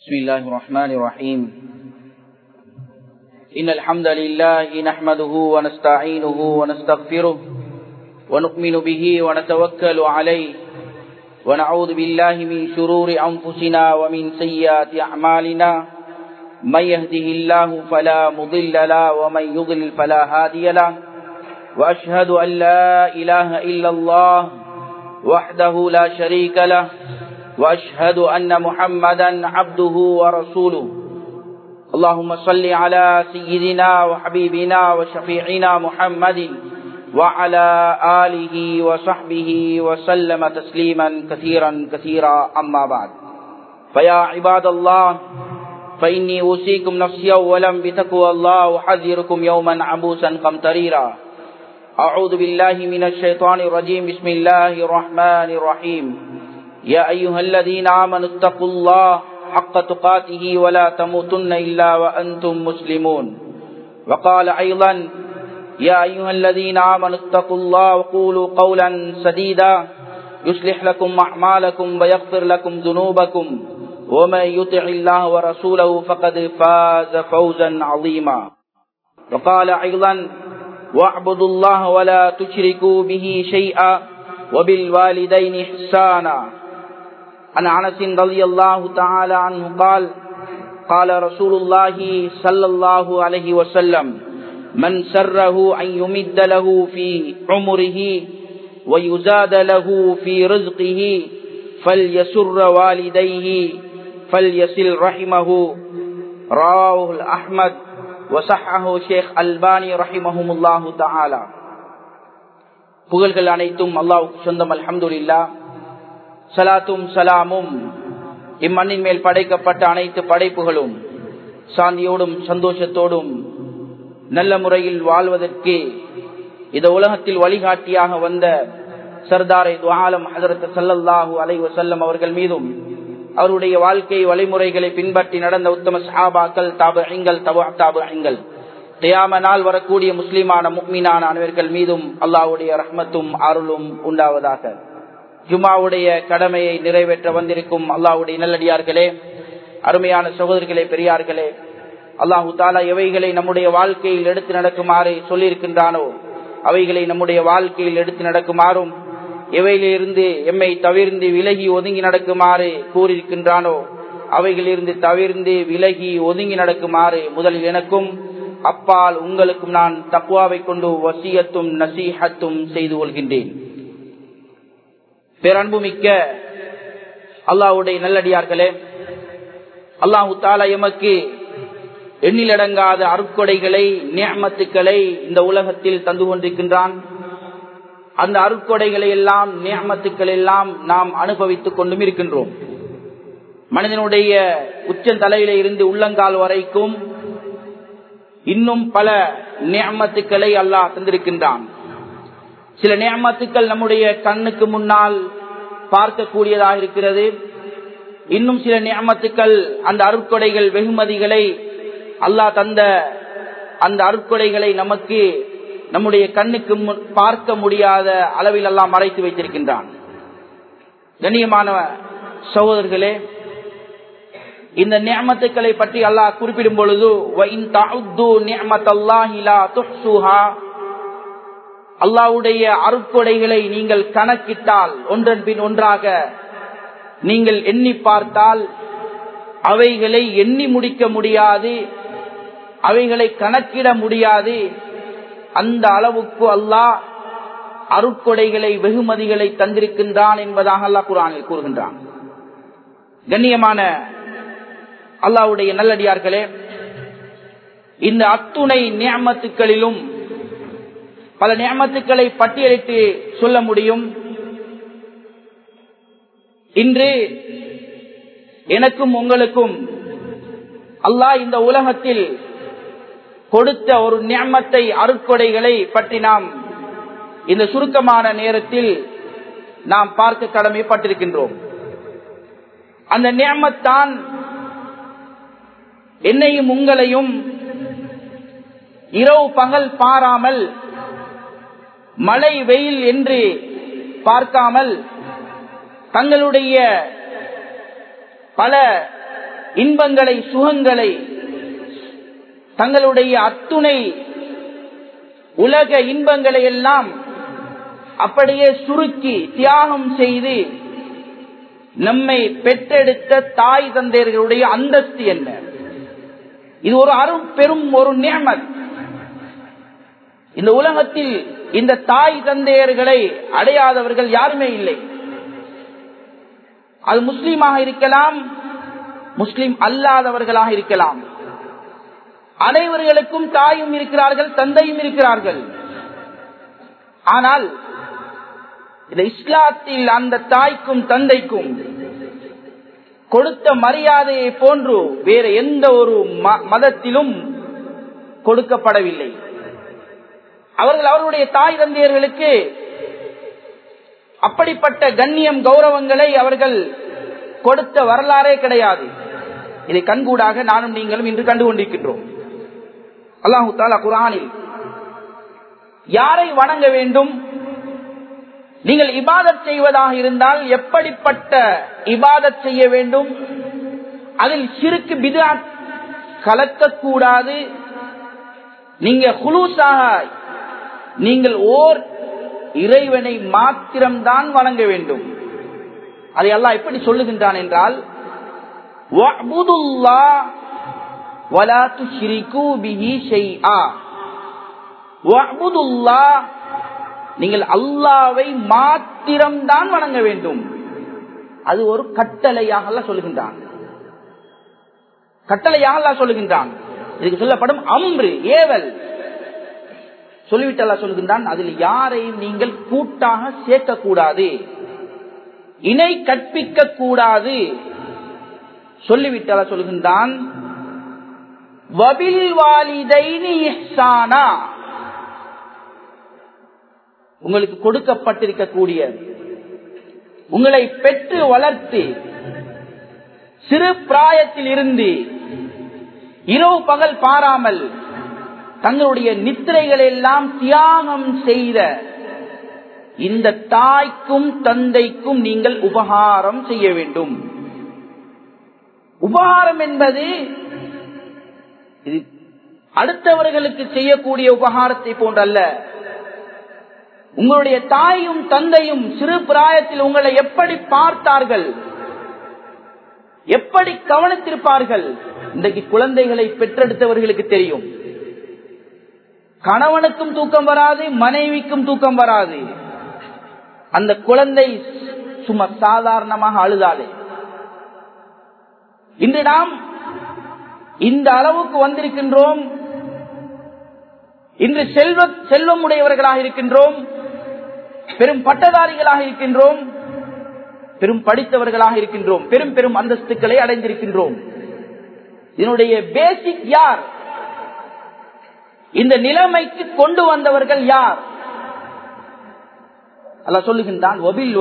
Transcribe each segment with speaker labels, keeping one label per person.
Speaker 1: بسم الله الرحمن الرحيم إن الحمد لله نحمده ونستعينه ونستغفره ونؤمن به ونتوكل عليه ونعوذ بالله من شرور أنفسنا ومن سيئات أعمالنا من يهده الله فلا مضل له ومن يضلل فلا هادي له وأشهد أن لا إله إلا الله وحده لا شريك له وأشهد أن محمدا عبده ورسوله اللهم صل على سيدنا وحبيبنا وشفيعنا محمد وعلى آله وصحبه وسلم تسليما كثيرا كثيرا أما بعد فيا عباد الله فإني أوصيكم نفسي أولا بتقوى الله وحذركم يوما عبوسا قمطريرا أعوذ بالله من الشيطان الرجيم بسم الله الرحمن الرحيم يا أيها الذين آمنوا اتقوا الله حق تقاته ولا تموتن إلا وأنتم مسلمون وقال أيضا يا أيها الذين آمنوا اتقوا الله وقولوا قولا سديدا يصلح لكم أعمالكم ويغفر لكم ذنوبكم ومن يطع الله ورسوله فقد فاز فوزا عظيما وقال أيضا واعبدوا الله ولا تشركوا به شيئا وبالوالدين إحسانا عن انس رضي الله تعالى عنه قال قال رسول الله صلى الله عليه وسلم من سره ان يمد له في عمره ويزاد له في رزقه فليسر والديه فليصل رحمه رواه احمد وصححه شيخ الباني رحمهم الله تعالى புகழ்கள் அனைத்தும் அல்லாவுக்கு சொந்தம் அல்ஹம்துலில்லா சலாத்தும் சலாமும் இம்மண்ணின் மேல் படைக்கப்பட்ட அனைத்து படைப்புகளும் சாந்தியோடும் சந்தோஷத்தோடும் நல்ல முறையில் வாழ்வதற்கு இந்த உலகத்தில் வழிகாட்டியாக வந்த சர்தாரை துவாலம் ஹசரத் சல்லல்லாஹு அலை வசல்லம் அவர்கள் மீதும் அவருடைய வாழ்க்கை வழிமுறைகளை பின்பற்றி நடந்த உத்தம சஹாபாக்கள் தாபங்கள் தாபங்கள் தியாம நாள் வரக்கூடிய முஸ்லிமான முக்மீனான அனைவர்கள் மீதும் அல்லாவுடைய ரஹ்மத்தும் அருளும் உண்டாவதாக ஜுமாவுடைய கடமையை நிறைவேற்ற வந்திருக்கும் அல்லாஹுடைய நல்லடியார்களே அருமையான சகோதரிகளே பெரியார்களே அல்லாஹு தாலா எவைகளை நம்முடைய வாழ்க்கையில் எடுத்து நடக்குமாறு சொல்லியிருக்கின்றானோ அவைகளை நம்முடைய வாழ்க்கையில் எடுத்து நடக்குமாறும் எவையிலிருந்து எம்மை தவிர்ந்து விலகி ஒதுங்கி நடக்குமாறு கூறியிருக்கின்றானோ அவைகளிலிருந்து தவிர்ந்து விலகி ஒதுங்கி நடக்குமாறு முதலில் எனக்கும் அப்பால் உங்களுக்கும் நான் தக்குவாவை கொண்டு வசியத்தும் நசீஹத்தும் செய்து கொள்கின்றேன் பேரன்புமிக்க அல்லாவுடைய நல்லடியார்களே அல்லாஹு தாலா எமக்கு எண்ணிலடங்காத அருட்கொடைகளை நியமத்துக்களை இந்த உலகத்தில் தந்து கொண்டிருக்கின்றான் அந்த அருட்கொடைகளை எல்லாம் நியமத்துக்கள் எல்லாம் நாம் அனுபவித்துக் கொண்டும் இருக்கின்றோம் மனிதனுடைய உச்சந்தலையில இருந்து உள்ளங்கால் வரைக்கும் இன்னும் பல நியமத்துக்களை அல்லாஹ் தந்திருக்கின்றான் சில நியமத்துக்கள் நம்முடைய கண்ணுக்கு முன்னால் பார்க்கக்கூடியதாக இருக்கிறது இன்னும் சில நியமத்துக்கள் அந்த அருட்கொடைகள் வெகுமதிகளை அல்லாஹ் தந்த அந்த அருட்கொடைகளை நமக்கு நம்முடைய கண்ணுக்கு பார்க்க முடியாத அளவில் எல்லாம் மறைத்து வைத்திருக்கின்றான் கண்ணியமான சகோதரர்களே இந்த நியமத்துக்களை பற்றி அல்லாஹ் குறிப்பிடும் பொழுது அல்லாவுடைய அருட்கொடைகளை நீங்கள் கணக்கிட்டால் ஒன்றன் பின் ஒன்றாக நீங்கள் எண்ணி பார்த்தால் அவைகளை எண்ணி முடிக்க முடியாது அவைகளை கணக்கிட முடியாது அந்த அளவுக்கு அல்லாஹ் அருட்கொடைகளை வெகுமதிகளை தந்திருக்கின்றான் என்பதாக அல்லாஹ் குரானில் கூறுகின்றான் கண்ணியமான அல்லாவுடைய நல்லடியார்களே இந்த அத்துணை நியமத்துக்களிலும் பல நியமத்துக்களை பட்டியலிட்டு சொல்ல முடியும் இன்று எனக்கும் உங்களுக்கும் அல்லாஹ் இந்த உலகத்தில் கொடுத்த ஒரு நியமத்தை அருட்கொடைகளை பற்றி நாம் இந்த சுருக்கமான நேரத்தில் நாம் பார்க்க கடமைப்பட்டிருக்கின்றோம் அந்த நியமத்தான் என்னையும் உங்களையும் இரவு பகல் பாராமல் மழை வெயில் என்று பார்க்காமல் தங்களுடைய பல இன்பங்களை சுகங்களை தங்களுடைய அத்துணை உலக இன்பங்களை எல்லாம் அப்படியே சுருக்கி தியாகம் செய்து நம்மை பெற்றெடுத்த தாய் தந்தையர்களுடைய அந்தஸ்து என்ன இது ஒரு அரும் பெரும் ஒரு நியமத் இந்த உலகத்தில் இந்த தாய் தந்தையர்களை அடையாதவர்கள் யாருமே இல்லை அது முஸ்லீமாக இருக்கலாம் முஸ்லிம் அல்லாதவர்களாக இருக்கலாம் அனைவர்களுக்கும் தாயும் இருக்கிறார்கள் தந்தையும் இருக்கிறார்கள் ஆனால் இந்த இஸ்லாத்தில் அந்த தாய்க்கும் தந்தைக்கும் கொடுத்த மரியாதையை போன்று வேற எந்த ஒரு மதத்திலும் கொடுக்கப்படவில்லை அவர்கள் அவருடைய தாய் தந்தையர்களுக்கு அப்படிப்பட்ட கண்ணியம் கௌரவங்களை அவர்கள் கொடுத்த வரலாறே கிடையாது இதை கண்கூடாக நானும் நீங்களும் இன்று கண்டு கொண்டிருக்கின்றோம் அல்லாஹு தாலா குரானில் யாரை வணங்க வேண்டும் நீங்கள் இபாதத் செய்வதாக இருந்தால் எப்படிப்பட்ட இபாதத் செய்ய வேண்டும் அதில் சிறுக்கு பிதா கலக்கக்கூடாது நீங்க குலூசாக நீங்கள் ஓர் இறைவனை மாத்திரம்தான் வணங்க வேண்டும் அதை எல்லாம் எப்படி சொல்லுகின்றான் என்றால் நீங்கள் அல்லாவை மாத்திரம்தான் வணங்க வேண்டும் அது ஒரு கட்டளையாக சொல்லுகின்றான் கட்டளையாக சொல்லுகின்றான் இதுக்கு சொல்லப்படும் அம்ரு ஏவல் சொல்லிவிட்டு சொல்லுகின்றான் அதில் யாரையும் நீங்கள் கூட்டாக சேர்க்கக்கூடாது இணை கற்பிக்க கூடாது சொல்லிவிட்டு சொல்லுகின்றான் உங்களுக்கு கொடுக்கப்பட்டிருக்கக்கூடிய உங்களை பெற்று வளர்த்து சிறு பிராயத்தில் இருந்து இரவு பகல் பாராமல் தங்களுடைய நித்திரைகள் எல்லாம் தியாகம் செய்த இந்த தாய்க்கும் தந்தைக்கும் நீங்கள் உபகாரம் செய்ய வேண்டும் உபகாரம் என்பது இது அடுத்தவர்களுக்கு செய்யக்கூடிய உபகாரத்தை போன்றல்ல உங்களுடைய தாயும் தந்தையும் சிறு பிராயத்தில் உங்களை எப்படி பார்த்தார்கள் எப்படி கவனித்திருப்பார்கள் இன்றைக்கு குழந்தைகளை பெற்றெடுத்தவர்களுக்கு தெரியும் கணவனுக்கும் தூக்கம் வராது மனைவிக்கும் தூக்கம் வராது அந்த குழந்தை சும்மா சாதாரணமாக அழுதாலே இன்று நாம் இந்த அளவுக்கு வந்திருக்கின்றோம் இன்று செல்வ செல்வம் உடையவர்களாக இருக்கின்றோம் பெரும் பட்டதாரிகளாக இருக்கின்றோம் பெரும் படித்தவர்களாக இருக்கின்றோம் பெரும் பெரும் அந்தஸ்துக்களை அடைந்திருக்கின்றோம் இதனுடைய பேசிக் யார் இந்த நிலைமைக்கு கொண்டு வந்தவர்கள் யார் அல்ல சொல்லுகின்றான்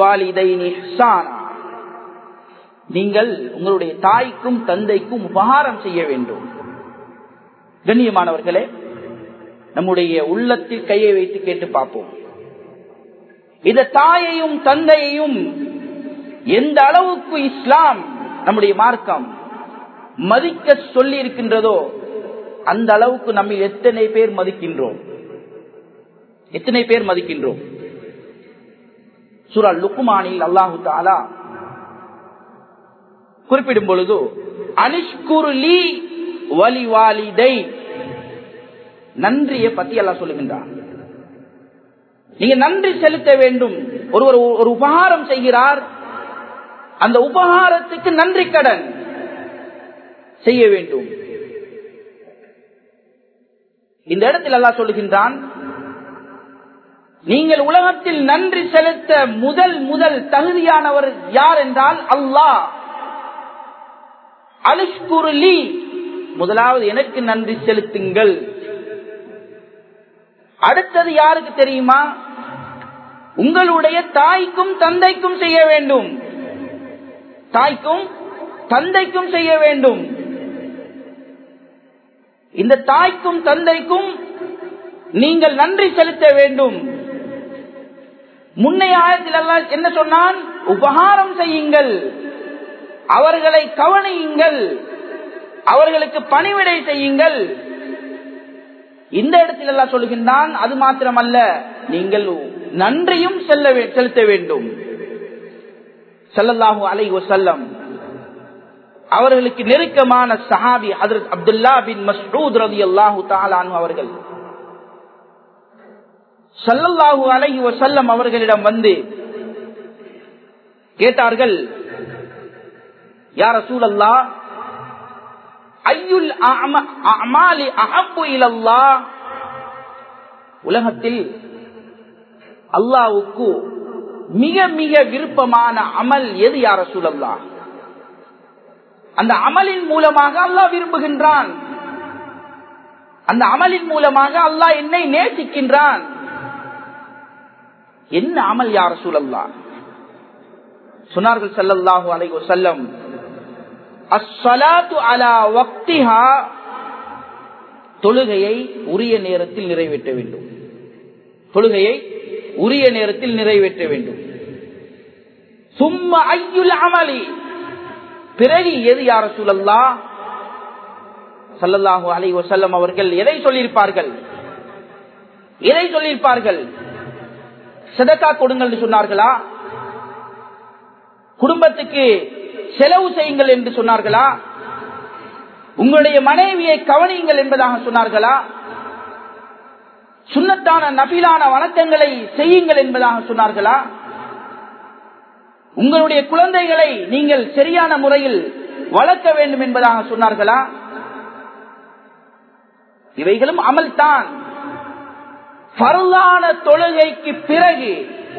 Speaker 1: நீங்கள் உங்களுடைய தாய்க்கும் தந்தைக்கும் உபகாரம் செய்ய வேண்டும் கண்ணியமானவர்களே நம்முடைய உள்ளத்தில் கையை வைத்து கேட்டு பார்ப்போம் இந்த தாயையும் தந்தையையும் எந்த அளவுக்கு இஸ்லாம் நம்முடைய மார்க்கம் மதிக்க சொல்லி இருக்கின்றதோ அந்த அளவுக்கு நம்ம எத்தனை பேர் மதிக்கின்றோம் எத்தனை பேர் மதிக்கின்றோம் சுரா லுக்குமானில் அல்லாஹு தாலா குறிப்பிடும் பொழுது அனிஷ்குருலி வலி வாலிதை நன்றியை பத்தி எல்லாம் சொல்லுகின்றான் நீங்க நன்றி செலுத்த வேண்டும் ஒருவர் ஒரு உபகாரம் செய்கிறார் அந்த உபகாரத்துக்கு நன்றி கடன் செய்ய வேண்டும் இந்த இடத்தில் எல்லாம் சொல்லுகின்றான் நீங்கள் உலகத்தில் நன்றி செலுத்த முதல் முதல் தகுதியானவர் யார் என்றால் அல்லாஹ் அலுஷ்குருலி முதலாவது எனக்கு நன்றி செலுத்துங்கள் அடுத்தது யாருக்கு தெரியுமா உங்களுடைய தாய்க்கும் தந்தைக்கும் செய்ய வேண்டும் தாய்க்கும் தந்தைக்கும் செய்ய வேண்டும் இந்த தாய்க்கும் தந்தைக்கும் நீங்கள் நன்றி செலுத்த வேண்டும் முன்னைய ஆயத்தில் எல்லாம் என்ன சொன்னான் உபகாரம் செய்யுங்கள் அவர்களை கவனியுங்கள் அவர்களுக்கு பணிவிடை செய்யுங்கள் இந்த இடத்தில் எல்லாம் சொல்லுகின்றான் அது மாத்திரமல்ல நீங்கள் நன்றியும் செல்ல செலுத்த வேண்டும் செல்லல்லாஹு அலை வசல்லம் அவர்களுக்கு நெருக்கமான சஹாபி ஹதரத் அப்துல்லா பின் மஸ்ரூத் ரவி அல்லாஹு தாலான் அவர்கள் சல்லல்லாஹு அலைஹி வசல்லம் அவர்களிடம் வந்து கேட்டார்கள் யார் சூழல்லா ஐயுல் அமாலி அஹப்பு இலல்லா உலகத்தில் அல்லாவுக்கு மிக மிக விருப்பமான அமல் எது யார சூழல்லா அந்த அமலின் மூலமாக அல்லாஹ் விரும்புகின்றான் அந்த அமலின் மூலமாக அல்லாஹ் என்னை நேசிக்கின்றான் என்ன அமல் யார சூழல்லா சொன்னார்கள் சல்லல்லாஹு அலைஹி வஸல்லம் அஸ்ஸலாத்து அலா வக்திஹா தொழுகையை உரிய நேரத்தில் நிறைவேற்ற வேண்டும் தொழுகையை உரிய நேரத்தில் நிறைவேற்ற வேண்டும் சும்மா ஐயுல் அமலி பிறகு எது யார சூழல்லா சல்லல்லாஹு அலை வசல்லம் அவர்கள் எதை சொல்லியிருப்பார்கள் எதை சொல்லியிருப்பார்கள் சதக்கா கொடுங்கள் என்று சொன்னார்களா குடும்பத்துக்கு செலவு செய்யுங்கள் என்று சொன்னார்களா உங்களுடைய மனைவியை கவனியுங்கள் என்பதாக சொன்னார்களா சுண்ணத்தான நபிலான வணக்கங்களை செய்யுங்கள் என்பதாக சொன்னார்களா உங்களுடைய குழந்தைகளை நீங்கள் சரியான முறையில் வளர்க்க வேண்டும் என்பதாக சொன்னார்களா இவைகளும் அமல்தான் பரலான தொழுகைக்கு பிறகு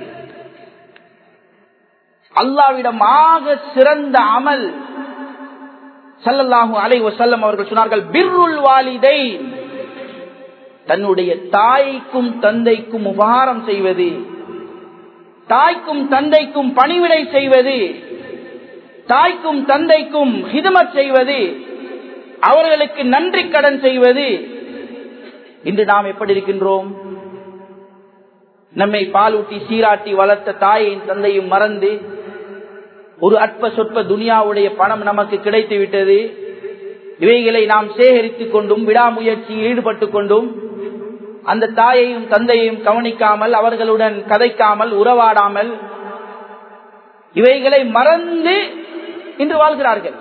Speaker 1: அல்லாவிடம் ஆக சிறந்த அமல் சல்லல்லாஹு அலை வசல்லம் அவர்கள் சொன்னார்கள் பிர்ருல் வாலிதை தன்னுடைய தாய்க்கும் தந்தைக்கும் உபகாரம் செய்வது தாய்க்கும் தந்தைக்கும் பணிவிடை செய்வது தாய்க்கும் தந்தைக்கும் ஹிதமத் செய்வது அவர்களுக்கு நன்றி கடன் செய்வது இன்று நாம் எப்படி இருக்கின்றோம் நம்மை பாலூட்டி சீராட்டி வளர்த்த தாயையும் தந்தையும் மறந்து ஒரு அற்ப சொற்ப துனியாவுடைய பணம் நமக்கு கிடைத்து விட்டது இவைகளை நாம் சேகரித்துக் கொண்டும் விடாமுயற்சியில் ஈடுபட்டுக் கொண்டும் அந்த தாயையும் தந்தையையும் கவனிக்காமல் அவர்களுடன் கதைக்காமல் உறவாடாமல் இவைகளை மறந்து இன்று வாழ்கிறார்கள்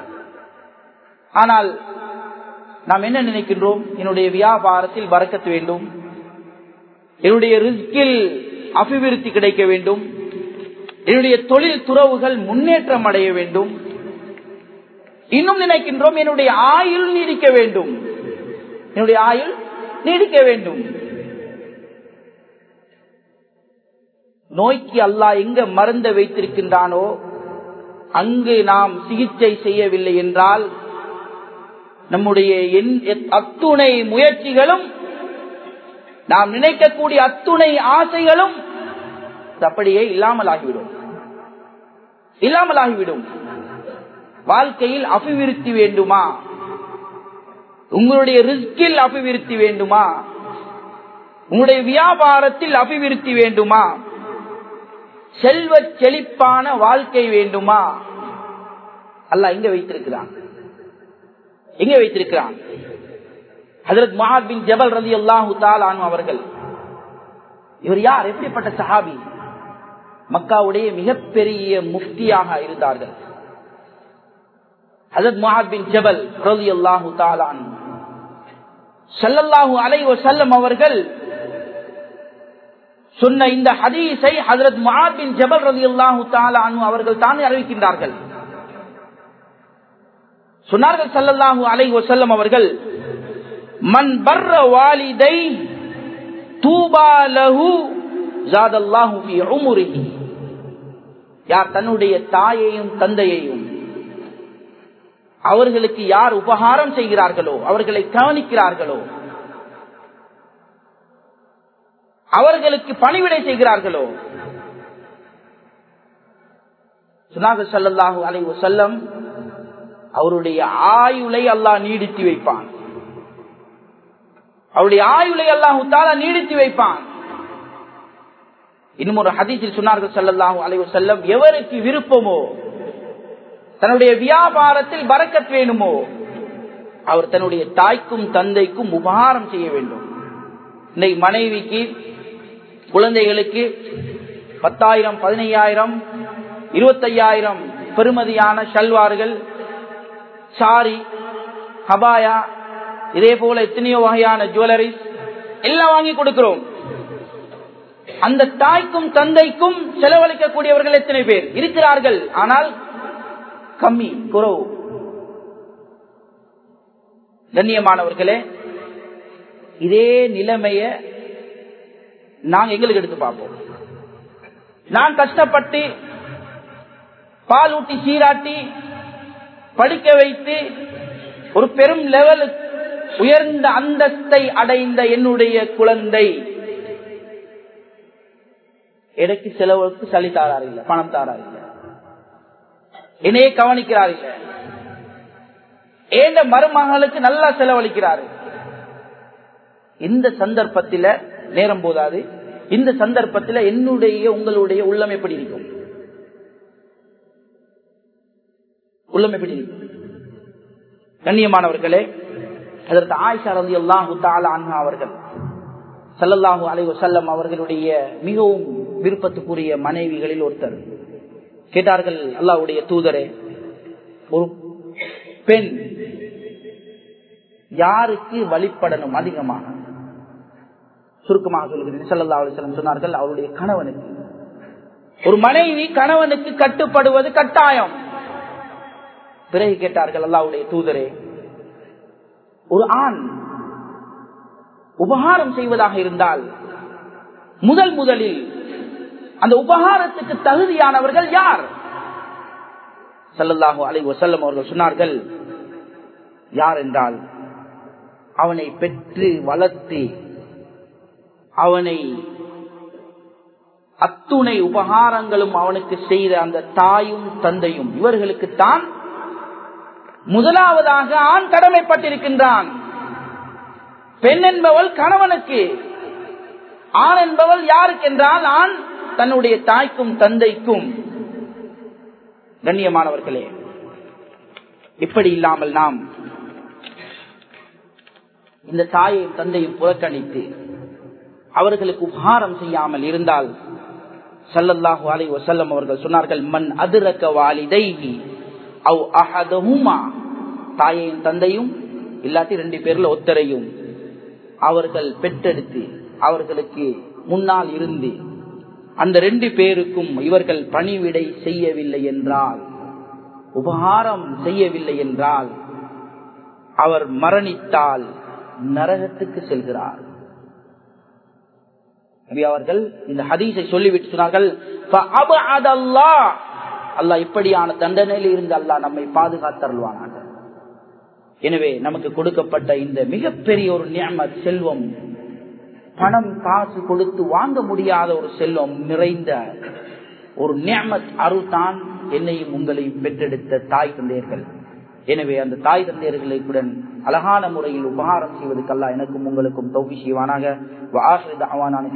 Speaker 1: ஆனால் நாம் என்ன நினைக்கின்றோம் என்னுடைய வியாபாரத்தில் வரக்கத்து வேண்டும் என்னுடைய ரிஸ்கில் அபிவிருத்தி கிடைக்க வேண்டும் என்னுடைய தொழில் துறவுகள் முன்னேற்றம் அடைய வேண்டும் இன்னும் நினைக்கின்றோம் என்னுடைய ஆயுள் நீடிக்க வேண்டும் என்னுடைய ஆயுள் நீடிக்க வேண்டும் நோய்க்கு அல்லாஹ் எங்க மருந்த வைத்திருக்கின்றானோ அங்கு நாம் சிகிச்சை செய்யவில்லை என்றால் நம்முடைய அத்துணை முயற்சிகளும் நாம் நினைக்கக்கூடிய அத்துணை ஆசைகளும் அப்படியே இல்லாமல் ஆகிவிடும் இல்லாமல் ஆகிவிடும் வாழ்க்கையில் அபிவிருத்தி வேண்டுமா உங்களுடைய ரிஸ்கில் அபிவிருத்தி வேண்டுமா உங்களுடைய வியாபாரத்தில் அபிவிருத்தி வேண்டுமா செல்வ செழிப்பான வாழ்க்கை வேண்டுமா அல்ல எங்க வைத்திருக்கிறான் எங்க வைத்திருக்கிறான் ஹசரத் மஹாத் பின் ஜபல் ரதி அல்லாஹு தாலானு அவர்கள் இவர் யார் எப்படிப்பட்ட சஹாபி மக்காவுடைய மிகப்பெரிய முஃப்தியாக இருந்தார்கள் ஹசரத் மஹாத் பின் ஜபல் ரதி அல்லாஹு தாலான் சல்லல்லாஹு அலை வசல்லம் அவர்கள் சொன்ன இந்த ஹதீஸை ஹசரத் மஹாத் பின் ஜபல் ரதி அல்லாஹு தாலானு அவர்கள் தானே அறிவிக்கின்றார்கள் சொன்னார்கள் சல்லல்லாஹு அலை வசல்லம் அவர்கள் மன் பர்ர வாலிதை தூபா லஹு ஜாதல்லாஹு ஃபி உம்ரிஹி யார் தன்னுடைய தாயையும் தந்தையையும் அவர்களுக்கு யார் உபகாரம் செய்கிறார்களோ அவர்களை கவனிக்கிறார்களோ அவர்களுக்கு பணிவிடை செய்கிறார்களோ சுனாக சல்லாஹூ அலை செல்லம் அவருடைய ஆயுளை அல்லாஹ் நீடித்து வைப்பான் அவருடைய ஆயுளை அல்லாஹு தாலா நீடித்து வைப்பான் இன்னும் ஒரு ஹதீஸில் சொன்னார்கள் சல்லல்லாஹு அலைவு செல்லம் எவருக்கு விருப்பமோ தன்னுடைய வியாபாரத்தில் பறக்கத் வேணுமோ அவர் தன்னுடைய தாய்க்கும் தந்தைக்கும் உபகாரம் செய்ய வேண்டும் இன்னைக்கு மனைவிக்கு குழந்தைகளுக்கு பத்தாயிரம் பதினையாயிரம் இருபத்தையாயிரம் பெருமதியான ஷல்வார்கள் சாரி ஹபாயா இதே போல எத்தனையோ வகையான ஜுவல்லரிஸ் எல்லாம் வாங்கி கொடுக்கிறோம் அந்த தாய்க்கும் தந்தைக்கும் செலவழிக்கக்கூடியவர்கள் எத்தனை பேர் இருக்கிறார்கள் ஆனால் கம்மி குறவு கண்ணியமானவர்களே இதே நிலைமைய நாங்க எங்களுக்கு எடுத்து பார்ப்போம் நான் கஷ்டப்பட்டு பால் ஊட்டி சீராட்டி படிக்க வைத்து ஒரு பெரும் லெவல் உயர்ந்த அந்தஸ்தை அடைந்த என்னுடைய குழந்தை எனக்கு செலவுக்கு சளி தாரார் இல்ல பணம் தாரார் இல்ல என்னையே கவனிக்கிறார் இல்ல ஏந்த மருமகளுக்கு நல்லா செலவழிக்கிறாரு இந்த சந்தர்ப்பத்தில நேரம் போதாது இந்த சந்தர்ப்பத்தில் என்னுடைய உங்களுடைய உள்ளம் எப்படி இருக்கும் உள்ளம் எப்படி இருக்கும் கண்ணியமானவர்களே அதற்கு ஆயிஷா ரதி அல்லாஹு தாலா அவர்கள் சல்லல்லாஹு அலை வசல்லம் அவர்களுடைய மிகவும் விருப்பத்துக்குரிய மனைவிகளில் ஒருத்தர் கேட்டார்கள் அல்லாவுடைய தூதரே ஒரு பெண் யாருக்கு வழிபடணும் அதிகமாக சுருக்கமாக சொல்கிறேன் சல்லா அலிஸ்லம் சொன்னார்கள் அவருடைய கணவனுக்கு ஒரு மனைவி கணவனுக்கு கட்டுப்படுவது கட்டாயம் பிறகு கேட்டார்கள் அல்லாவுடைய தூதரே ஒரு ஆண் உபகாரம் செய்வதாக இருந்தால் முதல் முதலில் அந்த உபகாரத்துக்கு தகுதியானவர்கள் யார் சல்லல்லாஹு அலை வசல்லம் அவர்கள் சொன்னார்கள் யார் என்றால் அவனை பெற்று வளர்த்து அவனை அத்துணை உபகாரங்களும் அவனுக்கு செய்த அந்த தாயும் தந்தையும் இவர்களுக்குத்தான் முதலாவதாக ஆண் கடமைப்பட்டிருக்கின்றான் பெண் என்பவள் கணவனுக்கு ஆண் என்பவள் யாருக்கு என்றால் ஆண் தன்னுடைய தாய்க்கும் தந்தைக்கும் கண்ணியமானவர்களே இப்படி இல்லாமல் நாம் இந்த தாயையும் தந்தையும் புறக்கணித்து அவர்களுக்கு உபகாரம் செய்யாமல் இருந்தால் சல்லல்லாஹு அலை வசல்லம் அவர்கள் சொன்னார்கள் மண் அதிரக்க வாலிதைகி அவ் அஹதஹுமா தாயையும் தந்தையும் இல்லாட்டி ரெண்டு பேர்ல ஒத்தரையும் அவர்கள் பெற்றெடுத்து அவர்களுக்கு முன்னால் இருந்து அந்த ரெண்டு பேருக்கும் இவர்கள் பணிவிடை செய்யவில்லை என்றால் உபகாரம் செய்யவில்லை என்றால் அவர் மரணித்தால் நரகத்துக்கு செல்கிறார் அவர்கள் இந்த ஹதீஸை சொல்லிவிட்டு சொன்னார்கள் அல்லாஹ் இப்படியான தண்டனையில் இருந்து அல்லாஹ் நம்மை பாதுகாத்தருள்வானாக எனவே நமக்கு கொடுக்கப்பட்ட இந்த மிகப்பெரிய ஒரு நியமத் செல்வம் பணம் காசு கொடுத்து வாங்க முடியாத ஒரு செல்வம் நிறைந்த ஒரு நியமத் அருள்தான் என்னையும் உங்களையும் பெற்றெடுத்த தாய் தந்தையர்கள் எனவே அந்த தாய் தந்தையர்களுடன் அழகான முறையில் உபகாரம் செய்வதற்கல்ல எனக்கும் உங்களுக்கும் தௌபி செய்வானாக